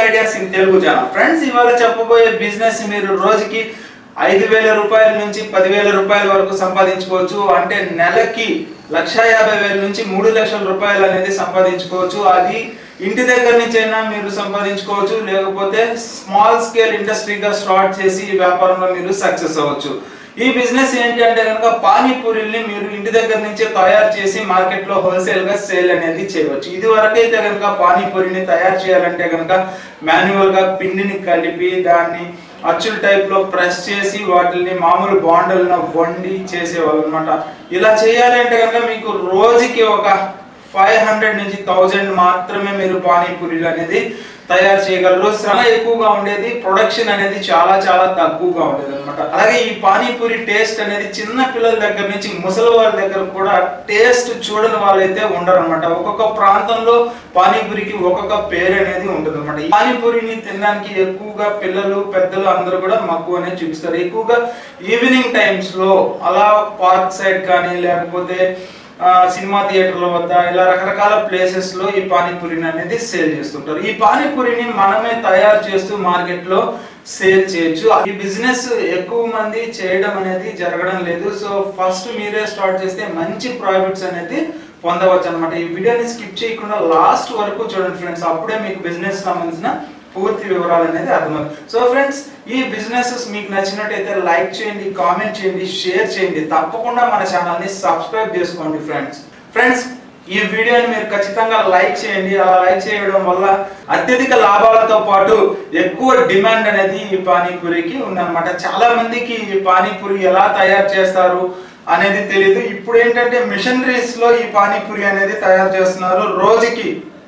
ideas in Telugu channel friends ఇవాళ చెప్పబోయే business మీరు రోజుకి ఐదు వేల రూపాయల నుంచి పదివేల రూపాయల వరకు సంపాదించుకోవచ్చు అంటే నెలకి లక్ష యాభై వేల నుంచి మూడు లక్షల రూపాయలు అనేది సంపాదించుకోవచ్చు అది ఇంటి దగ్గర నుంచి అయినా మీరు సంపాదించుకోవచ్చు లేకపోతే స్మాల్ స్కేల్ ఇండస్ట్రీగా స్టార్ట్ చేసి ఈ వ్యాపారంలో మీరు సక్సెస్ అవ్వచ్చు ఈ బిజినెస్ ఏంటి అంటే కనుక పానీపూరిల్ని మీరు ఇంటి దగ్గర నుంచే తయారు చేసి మార్కెట్ లో హోల్సేల్ గా సేల్ అనేది చేయవచ్చు ఇది వరకైతే కనుక పానీపూరిని తయారు చేయాలంటే కనుక మాన్యువల్ గా పిండిని కలిపి దాన్ని అచ్చుల టైప్ లో ప్రెస్ చేసి వాటిని మామూలు బాండలను వండి చేసేవాళ్ళు అనమాట ఇలా చేయాలి అంటే కనుక మీకు రోజుకి ఒక ఫైవ్ హండ్రెడ్ నుంచి థౌజండ్ మాత్రమే మీరు పానీపూరీలు అనేది తయారు చేయగలరు శ్రమ ఎక్కువగా ఉండేది ప్రొడక్షన్ అనేది చాలా చాలా తక్కువగా ఉండేది అనమాట అలాగే ఈ పానీపూరి టేస్ట్ అనేది చిన్న పిల్లల దగ్గర నుంచి ముసలి వాళ్ళ దగ్గర కూడా టేస్ట్ చూడని వాళ్ళైతే ఉండరు అనమాట ఒక్కొక్క ప్రాంతంలో పానీపూరికి ఒక్కొక్క పేరు అనేది ఉంటుంది అనమాట ఈ పానీపూరిని తినడానికి ఎక్కువగా పిల్లలు పెద్దలు అందరూ కూడా మక్కువ అనేది చూపిస్తారు ఎక్కువగా ఈవినింగ్ టైమ్స్ లో అలా పార్క్ సైడ్ కానీ లేకపోతే ఆ, సినిమా థియేటర్ల వద్ద ఇలా రకరకాల ప్లేసెస్ లో ఈ పానీపూరిని అనేది సేల్ చేస్తుంటారు ఈ పానీపూరిని మనమే తయారు చేస్తూ మార్కెట్ లో సేల్ చేయొచ్చు ఈ బిజినెస్ ఎక్కువ మంది చేయడం అనేది జరగడం లేదు సో ఫస్ట్ మీరే స్టార్ట్ చేస్తే మంచి ప్రాఫిట్స్ అనేది పొందవచ్చు అనమాట ఈ వీడియోని స్కిప్ చేయకుండా లాస్ట్ వరకు చూడండి ఫ్రెండ్స్ అప్పుడే మీకు బిజినెస్ సంబంధించిన పూర్తి వివరాలు అనేది అర్థమవుతుంది సో ఫ్రెండ్స్ ఈ బిజినెసెస్ మీకు నచ్చినట్టయితే లైక్ చేయండి కామెంట్ చేయండి షేర్ చేయండి తప్పకుండా మన ఛానల్ని సబ్స్క్రైబ్ చేసుకోండి ఫ్రెండ్స్ ఫ్రెండ్స్ ఈ వీడియోని మీరు ఖచ్చితంగా లైక్ చేయండి అలా లైక్ చేయడం వల్ల అత్యధిక లాభాలతో పాటు ఎక్కువ డిమాండ్ అనేది ఈ పానీపూరికి ఉందన్నమాట చాలా మందికి ఈ పానీపూరి ఎలా తయారు చేస్తారు అనేది తెలియదు ఇప్పుడు ఏంటంటే మిషనరీస్ లో ఈ పానీపూరి అనేది తయారు చేస్తున్నారు రోజుకి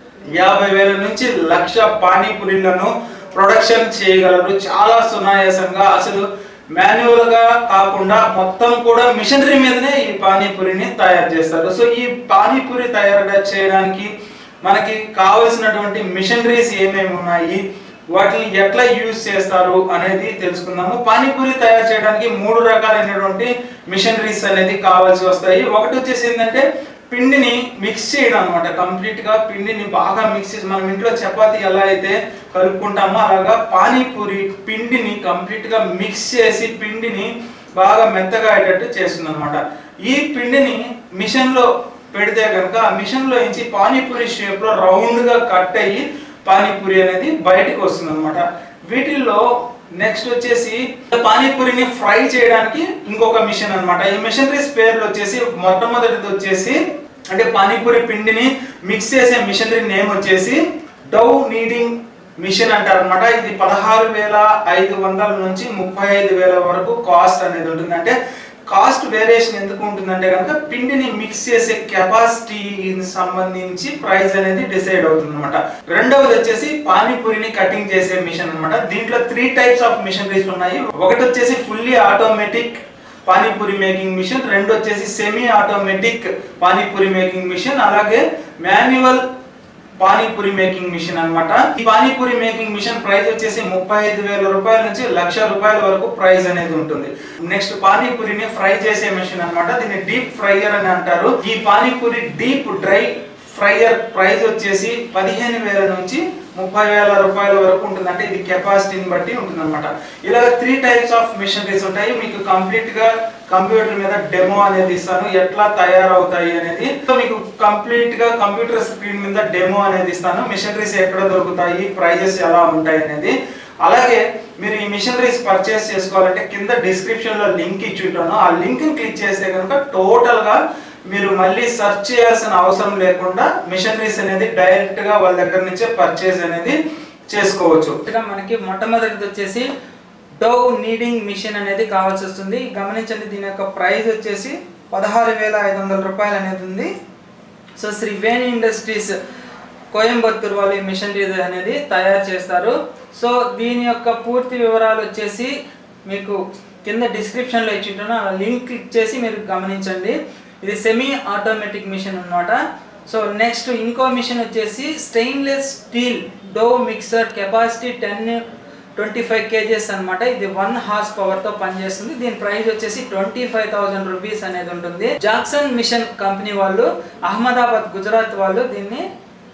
యాభై వేల నుంచి లక్ష పానీపూరీలను ప్రొడక్షన్ చేయగలరు చాలా సునాయాసంగా అసలు మాన్యువల్ గా కాకుండా మొత్తం కూడా మిషనరీ మీదనే ఈ పానీపూరిని తయారు చేస్తారు సో ఈ పానీపూరి తయారు చేయడానికి మనకి కావలసినటువంటి మిషనరీస్ ఏమేమి ఉన్నాయి వాటిని ఎట్లా యూజ్ చేస్తారు అనేది తెలుసుకుందాము పానీపూరి తయారు చేయడానికి మూడు రకాలైనటువంటి మిషనరీస్ అనేది కావాల్సి వస్తాయి ఒకటి వచ్చేసి ఏంటంటే పిండిని మిక్స్ చేయడం అనమాట కంప్లీట్ గా పిండిని బాగా మిక్స్ చేసి మనం ఇంట్లో చపాతీ ఎలా అయితే కలుపుకుంటామో అలాగా పానీపూరి పిండిని కంప్లీట్ గా మిక్స్ చేసి పిండిని బాగా మెత్తగా అయ్యేటట్టు చేస్తుంది అనమాట ఈ పిండిని మిషన్ లో పెడితే కనుక ఆ మిషన్ లో నుంచి పానీపూరి షేప్ లో రౌండ్ గా కట్ అయ్యి పానీపూరి అనేది బయటకు వస్తుంది అనమాట వీటిల్లో నెక్స్ట్ వచ్చేసి పానీపూరిని ఫ్రై చేయడానికి ఇంకొక మిషన్ అన్నమాట ఈ మిషనరీస్ పేర్లు వచ్చేసి మొట్టమొదటిది వచ్చేసి అంటే పానీపూరి పిండిని మిక్స్ చేసే మిషనరీ నేమ్ వచ్చేసి డౌ నీడింగ్ మిషన్ అంటారు అనమాట ఇది పదహారు వేల ఐదు వందల నుంచి ముప్పై ఐదు వేల వరకు కాస్ట్ అనేది ఉంటుంది అంటే కాస్ట్ వేరియేషన్ ఎందుకు ఉంటుందంటే కనుక పిండిని మిక్స్ చేసే కెపాసిటీకి సంబంధించి ప్రైస్ అనేది డిసైడ్ అవుతుంది అనమాట రెండవది వచ్చేసి పానీపూరిని కటింగ్ చేసే మిషన్ అన్నమాట దీంట్లో త్రీ టైప్స్ ఆఫ్ మిషనరీస్ ఉన్నాయి ఒకటి వచ్చేసి fully automatic panipuri making machine రెండు వచ్చేసి semi automatic panipuri making machine అలాగే మాన్యువల్ పానీపూరి మేకింగ్ మిషన్ అన్నమాట ఈ పానీపూరి మేకింగ్ మిషన్ ప్రైస్ వచ్చేసి ముప్పై ఐదు వేల రూపాయల నుంచి లక్ష రూపాయల వరకు ప్రైస్ అనేది ఉంటుంది నెక్స్ట్ పానీపూరిని ఫ్రై చేసే మిషన్ అన్నమాట దీన్ని డీప్ ఫ్రైయర్ అని అంటారు ఈ panipuri deep dry fryer price వచ్చేసి పదిహేను వేల నుంచి ముప్పై వేల రూపాయల వరకు ఉంటుంది అంటే ఇది కెపాసిటీని బట్టి ఉంటుంది అనమాట ఇలా త్రీ టైప్స్ ఆఫ్ మిషనరీస్ ఉంటాయి మీకు కంప్లీట్ గా కంప్యూటర్ మీద డెమో అనేది ఇస్తాను ఎట్లా తయారవుతాయి అనేది సో మీకు కంప్లీట్ గా కంప్యూటర్ స్క్రీన్ మీద డెమో అనేది ఇస్తాను మిషనరీస్ ఎక్కడ దొరుకుతాయి ప్రైజెస్ ఎలా ఉంటాయి అనేది అలాగే మీరు ఈ మిషనరీస్ పర్చేస్ చేసుకోవాలంటే కింద డిస్క్రిప్షన్ లో లింక్ ఇచ్చి ఉంటాను ఆ లింక్ క్లిక్ చేస్తే కనుక టోటల్ గా మీరు మళ్ళీ సెర్చ్ చేయాల్సిన అవసరం లేకుండా మిషనరీస్ అనేది డైరెక్ట్ గా వాళ్ళ దగ్గర నుంచే పర్చేస్ అనేది చేసుకోవచ్చు ఇక్కడ మనకి మొట్టమొదటిది వచ్చేసి డౌ నీడింగ్ మిషన్ అనేది కావాల్సి వస్తుంది గమనించండి దీని యొక్క ప్రైస్ వచ్చేసి పదహారు వేల ఐదు వందల రూపాయలు అనేది ఉంది సో శ్రీ వేణి ఇండస్ట్రీస్ కోయంబత్తూర్ వాళ్ళు ఈ మిషనరీ అనేది తయారు చేస్తారు సో దీని యొక్క పూర్తి వివరాలు వచ్చేసి మీకు కింద డిస్క్రిప్షన్లో ఇచ్చి ఉంటాను ఆ లింక్ క్లిక్ చేసి మీరు గమనించండి ఇది సెమీ ఆటోమేటిక్ మిషన్ అన్నమాట సో నెక్స్ట్ ఇంకో మిషన్ వచ్చేసి stainless steel dough mixer capacity ten twenty five kgs అనమాట ఇది వన్ హార్స్ పవర్ తో పనిచేస్తుంది దీని ప్రైస్ వచ్చేసి ట్వంటీ ఫైవ్ థౌసండ్ రూపీస్ అనేది ఉంటుంది జాక్సన్ మిషన్ కంపెనీ వాళ్ళు అహ్మదాబాద్ గుజరాత్ వాళ్ళు దీన్ని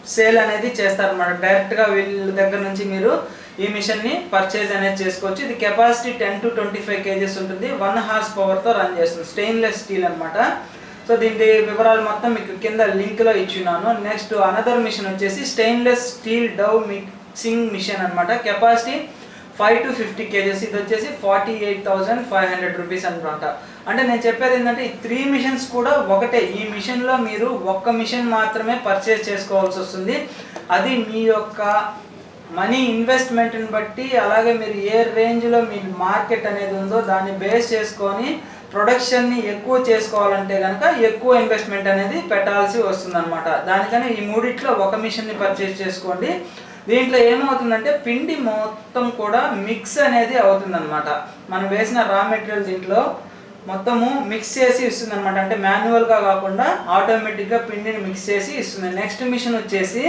సేల్ అనేది చేస్తారన్నమాట డైరెక్ట్గా వీళ్ళ దగ్గర నుంచి మీరు ఈ మిషన్ని పర్చేజ్ అనేది చేసుకోవచ్చు ఇది capacity ten to twenty five kgs ఉంటుంది వన్ హార్స్ పవర్తో రన్ చేస్తుంది స్టెయిన్లెస్ స్టీల్ అన్నమాట సో దీని వివరాలు మొత్తం మీకు కింద లింక్లో ఇచ్చినాను నెక్స్ట్ అనదర్ మిషన్ వచ్చేసి stainless steel dough mixing machine అన్నమాట capacity five to fifty kgs ఇది వచ్చేసి forty eight thousand five hundred rupees అనమాట అంటే నేను చెప్పేది ఏంటంటే ఈ త్రీ మిషన్స్ కూడా ఒకటే ఈ మిషన్లో మీరు ఒక్క మిషన్ మాత్రమే పర్చేస్ చేసుకోవాల్సి వస్తుంది అది మీ యొక్క మనీ ఇన్వెస్ట్మెంట్ని బట్టి అలాగే మీరు ఏ రేంజ్లో మీ మార్కెట్ అనేది ఉందో దాన్ని బేస్ చేసుకొని ప్రొడక్షన్ని ఎక్కువ చేసుకోవాలంటే కనుక ఎక్కువ ఇన్వెస్ట్మెంట్ అనేది పెట్టాల్సి వస్తుంది అనమాట దానికని ఈ మూడిట్లో ఒక మిషన్ని పర్చేస్ చేసుకోండి దీంట్లో ఏమవుతుందంటే పిండి మొత్తం కూడా మిక్స్ అనేది అవుతుందన్నమాట మనం వేసిన రా మెటీరియల్ దీంట్లో మొత్తము మిక్స్ చేసి ఇస్తుంది అనమాట అంటే మాన్యువల్గా కాకుండా ఆటోమేటిక్గా పిండిని మిక్స్ చేసి ఇస్తుంది నెక్స్ట్ మిషన్ వచ్చేసి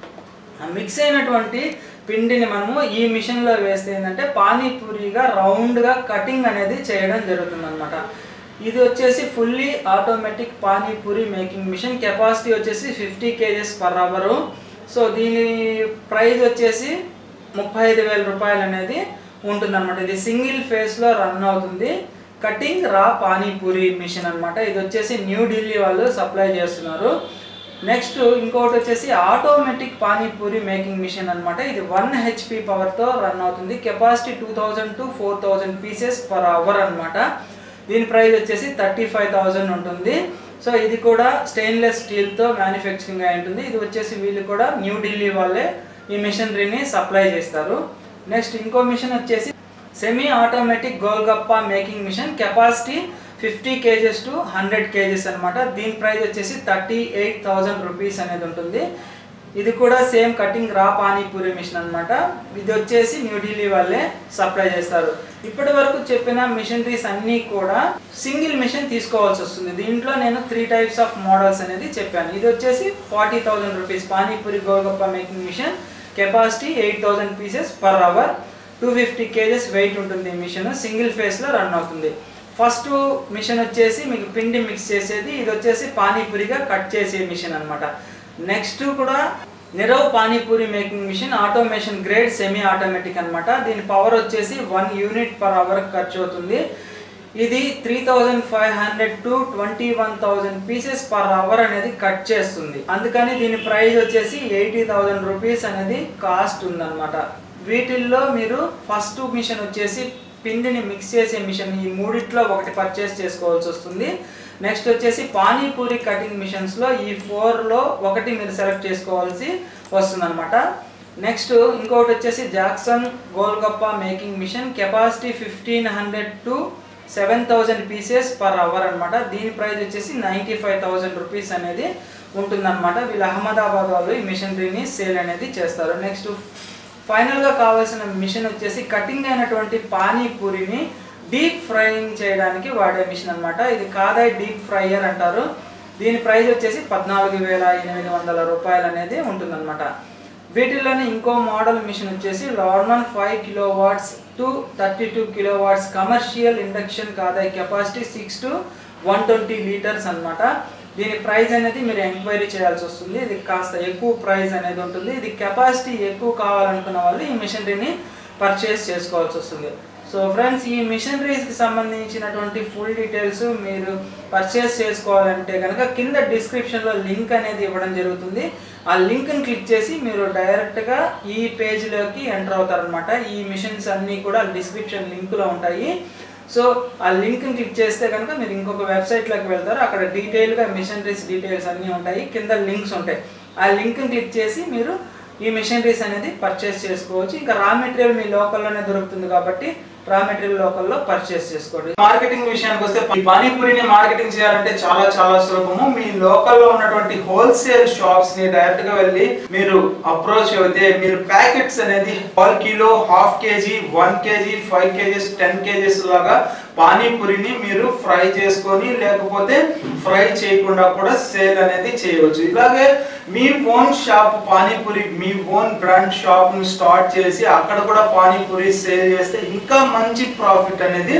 ఆ మిక్స్ అయినటువంటి పిండిని మనము ఈ మిషన్లో వేస్తే ఏంటంటే పానీపూరిగా రౌండ్గా కటింగ్ అనేది చేయడం జరుగుతుంది అనమాట ఇది వచ్చేసి fully automatic panipuri making machine capacity వచ్చేసి fifty kgs per hour so దీని ప్రైస్ వచ్చేసి ముప్పై ఐదు వేల రూపాయలు అనేది ఉంటుంది అనమాట ఇది సింగిల్ ఫేస్లో రన్ అవుతుంది కటింగ్ రా పానీపూరి మిషన్ అన్నమాట ఇది వచ్చేసి న్యూఢిల్లీ వాళ్ళు సప్లై చేస్తున్నారు నెక్స్ట్ ఇంకొకటి వచ్చేసి ఆటోమేటిక్ పానీపూరి మేకింగ్ మిషన్ అన్నమాట ఇది వన్ హెచ్పి పవర్తో రన్ అవుతుంది capacity two thousand to four thousand pieces per hour అన్నమాట దీని ప్రైస్ వచ్చేసి థర్టీ ఫైవ్ థౌజండ్ ఉంటుంది సో ఇది కూడా స్టెయిన్లెస్ స్టీల్తో మ్యానుఫ్యాక్చరింగ్ అయి ఉంటుంది ఇది వచ్చేసి వీళ్ళు కూడా న్యూఢిల్లీ వాళ్ళే ఈ మిషనరీని సప్లై చేస్తారు నెక్స్ట్ ఇంకో మిషన్ వచ్చేసి semi automatic golgappa making machine capacity fifty kgs to hundred kgs అనమాట దీని ప్రైస్ వచ్చేసి థర్టీ ఎయిట్ థౌజండ్ రూపీస్ అనేది ఉంటుంది ఇది కూడా సేమ్ కటింగ్ రా పానీపూరి మిషన్ అన్నమాట ఇది వచ్చేసి న్యూఢిల్లీ వాళ్ళే సప్లై చేస్తారు ఇప్పటి వరకు చెప్పిన మిషనరీస్ అన్నీ కూడా సింగిల్ మిషన్ తీసుకోవాల్సి వస్తుంది దీంట్లో నేను త్రీ టైప్స్ ఆఫ్ మోడల్స్ అనేది చెప్పాను ఇది వచ్చేసి forty thousand rupees panipuri golgappa making machine capacity eight thousand pieces per hour two fifty kgs weight ఉంటుంది ఈ మిషన్ సింగిల్ ఫేస్లో రన్ అవుతుంది ఫస్ట్ మిషన్ వచ్చేసి మీకు పిండి మిక్స్ చేసేది ఇది వచ్చేసి పానీపూరిగా కట్ చేసే మిషన్ అన్నమాట నెక్స్ట్ కూడా Nirav panipuri making machine automation grade semi automatic అన్నమాట దీని పవర్ వచ్చేసి వన్ యూనిట్ పర్ అవర్ ఖర్చు అవుతుంది ఇది three thousand five hundred to twenty one thousand pieces per hour అనేది కట్ చేస్తుంది అందుకని దీని ప్రైస్ వచ్చేసి ఎయిటీ థౌజండ్ రూపీస్ అనేది కాస్ట్ ఉందన్నమాట వీటిల్లో మీరు ఫస్ట్ మిషన్ వచ్చేసి పిండిని మిక్స్ చేసే మిషన్ ఈ మూడిట్లో ఒకటి పర్చేస్ చేసుకోవాల్సి వస్తుంది నెక్స్ట్ వచ్చేసి పానీపూరి కటింగ్ మిషన్స్లో ఈ ఫోర్లో ఒకటి మీరు సెలెక్ట్ చేసుకోవాల్సి వస్తుంది అనమాట నెక్స్ట్ ఇంకొకటి వచ్చేసి Jackson golgappa making machine capacity fifteen hundred to seven thousand pieces per hour అనమాట దీని ప్రైస్ వచ్చేసి నైంటీ ఫైవ్ థౌజండ్ రూపీస్ అనేది ఉంటుందన్నమాట వీళ్ళు అహ్మదాబాద్ వాళ్ళు ఈ మిషనరీని సేల్ అనేది చేస్తారు నెక్స్ట్ ఫైనల్గా కావాల్సిన మిషన్ వచ్చేసి కటింగ్ అయినటువంటి పానీపూరిని డీప్ ఫ్రైయింగ్ చేయడానికి వాడే మిషన్ అన్నమాట ఇది కాదాయ్ డీప్ ఫ్రైయర్ అంటారు దీని ప్రైస్ వచ్చేసి పద్నాలుగు వేల ఎనిమిది వందల రూపాయలు అనేది ఉంటుందన్నమాట వీటిల్లోనే ఇంకో మోడల్ మిషన్ వచ్చేసి లార్మన్ five kilowatts to thirty two kilowatts commercial induction kadai capacity six to one twenty litres అన్నమాట దీని ప్రైస్ అనేది మీరు ఎంక్వైరీ చేయాల్సి వస్తుంది ఇది కాస్త ఎక్కువ ప్రైస్ అనేది ఉంటుంది ఇది కెపాసిటీ ఎక్కువ కావాలనుకున్న వాళ్ళు ఈ మిషనరీని పర్చేస్ చేసుకోవాల్సి వస్తుంది సో ఫ్రెండ్స్ ఈ మిషనరీస్కి సంబంధించినటువంటి ఫుల్ డీటెయిల్స్ మీరు పర్చేస్ చేసుకోవాలంటే కనుక కింద డిస్క్రిప్షన్లో లింక్ అనేది ఇవ్వడం జరుగుతుంది ఆ లింక్ని క్లిక్ చేసి మీరు డైరెక్ట్గా ఈ పేజ్లోకి ఎంటర్ అవుతారనమాట ఈ మిషన్స్ అన్నీ కూడా డిస్క్రిప్షన్ లింకులో ఉంటాయి సో ఆ లింక్ని క్లిక్ చేస్తే కనుక మీరు ఇంకొక వెబ్సైట్లోకి వెళ్తారు అక్కడ డీటెయిల్గా మిషనరీస్ డీటెయిల్స్ అన్నీ ఉంటాయి కింద లింక్స్ ఉంటాయి ఆ లింక్ని క్లిక్ చేసి మీరు ఈ మిషనరీస్ అనేది పర్చేస్ చేసుకోవచ్చు ఇంకా రా మెటీరియల్ మీ లోకల్లోనే దొరుకుతుంది కాబట్టి రా మెటీరియల్ లోకల్లో పర్చేస్ చేసుకోండి మార్కెటింగ్ విషయానికి వస్తే ఈ పానీపూరిని మార్కెటింగ్ చేయాలంటే చాలా చాలా సులభము మీ లోకల్లో ఉన్నటువంటి హోల్సేల్ షాప్స్ ని డైరెక్ట్ గా వెళ్ళి మీరు అప్రోచ్ అయితే మీరు ప్యాకెట్స్ అనేది one kilo half kg one kg five kgs ten kgs లాగా పానీపూరిని మీరు ఫ్రై చేసుకొని లేకపోతే ఫ్రై చేయకుండా కూడా సేల్ అనేది చేయవచ్చు ఇలాగే మీ ఓన్ షాప్ పానీపూరి మీ ఓన్ బ్రాండ్ షాప్ ని స్టార్ట్ చేసి అక్కడ కూడా పానీపూరి సేల్ చేస్తే ఇంకా మంచి ప్రాఫిట్ అనేది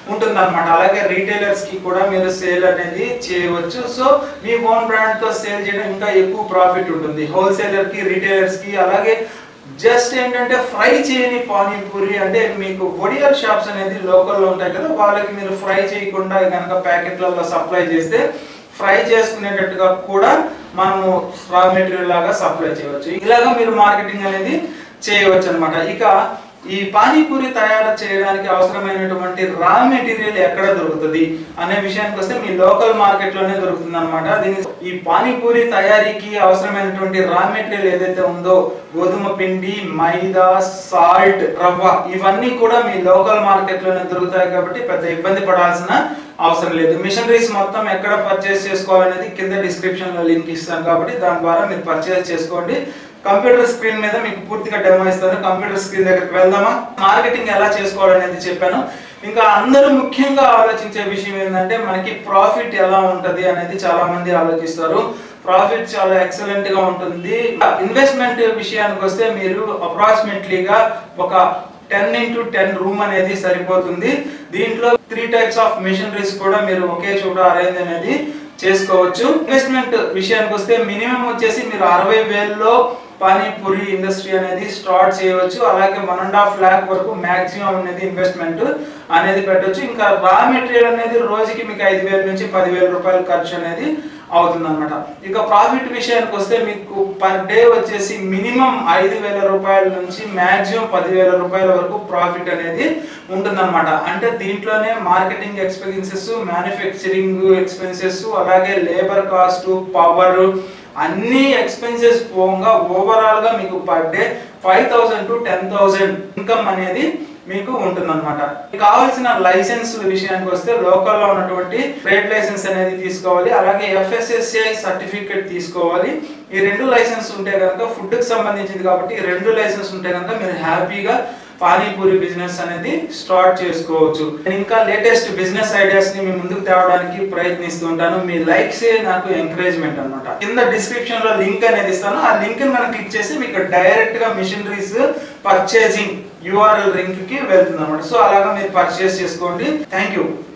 ఉంటుందన్నమాట అలాగే రీటైలర్స్ కి కూడా మీరు సేల్ అనేది చేయవచ్చు సో మీ ఓన్ బ్రాండ్ తో సేల్ చేయడం ఇంకా ఎక్కువ ప్రాఫిట్ ఉంటుంది హోల్సేలర్ కి రీటైలర్స్ కి అలాగే జస్ట్ ఏంటంటే ఫ్రై చేయని పానీపూరి అంటే మీకు ఒడియల్ షాప్స్ అనేది లోకల్లో ఉంటాయి కదా వాళ్ళకి మీరు ఫ్రై చేయకుండా కనుక ప్యాకెట్లలో సప్లై చేస్తే ఫ్రై చేసుకునేటట్టుగా కూడా మనము రా మెటీరియల్ లాగా సప్లై చేయవచ్చు ఇలాగా మీరు మార్కెటింగ్ అనేది చేయవచ్చు అనమాట ఇక ఈ పానీపూరి తయారు చేయడానికి అవసరమైనటువంటి రా మెటీరియల్ ఎక్కడ దొరుకుతుంది అనే విషయానికి వస్తే మీ లోకల్ మార్కెట్ లోనే దొరుకుతుంది అనమాట దీని ఈ పానీపూరి తయారీకి అవసరమైనటువంటి రా మెటీరియల్ ఏదైతే ఉందో గోధుమ పిండి మైదా సాల్ట్ రవ్వ ఇవన్నీ కూడా మీ లోకల్ మార్కెట్ లోనే దొరుకుతాయి కాబట్టి పెద్ద ఇబ్బంది పడాల్సిన అవసరం లేదు మిషనరీస్ మొత్తం ఎక్కడ పర్చేస్ చేసుకోవాలనేది కింద డిస్క్రిప్షన్ లో లింక్ ఇస్తాను కాబట్టి దాని ద్వారా మీరు పర్చేస్ చేసుకోండి కంప్యూటర్ స్క్రీన్ మీద మీకు పూర్తిగా డెమో ఇస్తాను కంప్యూటర్ స్క్రీన్ దగ్గరికి వెళ్దామా మార్కెటింగ్ ఎలా చేసుకోవాలనేది చెప్పాను ఇంకా అందరూ ముఖ్యంగా ఆలోచించే విషయం ఏంటంటే మనకి ప్రాఫిట్ ఎలా ఉంటది అనేది చాలా మంది ఆలోచిస్తారు ప్రాఫిట్ చాలా ఎక్సలెంట్ గా ఉంటుంది ఇన్వెస్ట్మెంట్ విషయానికి వస్తే మీరు అప్రాక్సిమేట్లీగా ఒక టెన్ ఇంటూ టెన్ రూమ్ అనేది సరిపోతుంది దీంట్లో త్రీ టైప్స్ ఆఫ్ మిషనరీస్ కూడా మీరు ఒకే చోట అరేంజ్ అనేది చేసుకోవచ్చు ఇన్వెస్ట్మెంట్ విషయానికి వస్తే మినిమం వచ్చేసి మీరు అరవై వేల్లో పానీపూరి ఇండస్ట్రీ అనేది స్టార్ట్ చేయవచ్చు అలాగే వన్ అండ్ హాఫ్ ల్యాక్ వరకు మాక్సిమం అనేది ఇన్వెస్ట్మెంట్ అనేది పెట్టవచ్చు ఇంకా రా మెటీరియల్ అనేది రోజుకి మీకు ఐదు వేల నుంచి పదివేల రూపాయల ఖర్చు అనేది అవుతుంది అనమాట ఇక ప్రాఫిట్ విషయానికి వస్తే మీకు పర్ డే వచ్చేసి మినిమం ఐదు వేల రూపాయల నుంచి మాక్సిమం పదివేల రూపాయల వరకు ప్రాఫిట్ అనేది ఉంటుందన్నమాట అంటే దీంట్లోనే మార్కెటింగ్ ఎక్స్పెన్సెస్ మ్యానుఫ్యాక్చరింగ్ ఎక్స్పెన్సెస్ అలాగే లేబర్ కాస్ట్ పవర్ అన్ని ఎక్స్పెన్సెస్ పోగా ఓవరాల్ గా మీకు per day five thousand to ten thousand income అనేది మీకు ఉంటుందన్నమాట మీకు కావాల్సిన లైసెన్స్ విషయానికి వస్తే లోకల్లో ఉన్నటువంటి ట్రేడ్ లైసెన్స్ అనేది తీసుకోవాలి అలాగే ఎఫ్ఎస్ఎస్ఐ సర్టిఫికేట్ తీసుకోవాలి ఈ రెండు లైసెన్స్ ఉంటే కనుక ఫుడ్ కి సంబంధించింది కాబట్టి ఈ రెండు లైసెన్స్ ఉంటే కనుక మీరు హ్యాపీగా పానీపూరి బిజినెస్ అనేది స్టార్ట్ చేసుకోవచ్చు నేను ఇంకా లేటెస్ట్ బిజినెస్ ఐడియాస్ ని మీ ముందుకు తేవడానికి ప్రయత్నిస్తూ ఉంటాను మీ లైక్స్ నాకు ఎంకరేజ్మెంట్ అన్నమాట కింద డిస్క్రిప్షన్ లో లింక్ అనేది ఇస్తాను ఆ లింక్ మనం క్లిక్ చేసి మీకు డైరెక్ట్ గా మిషనరీస్ పర్చేసింగ్ యూఆర్ఎల్ లింక్ కి వెళ్తుంది అనమాట సో అలాగా మీరు పర్చేస్ చేసుకోండి థ్యాంక్ యూ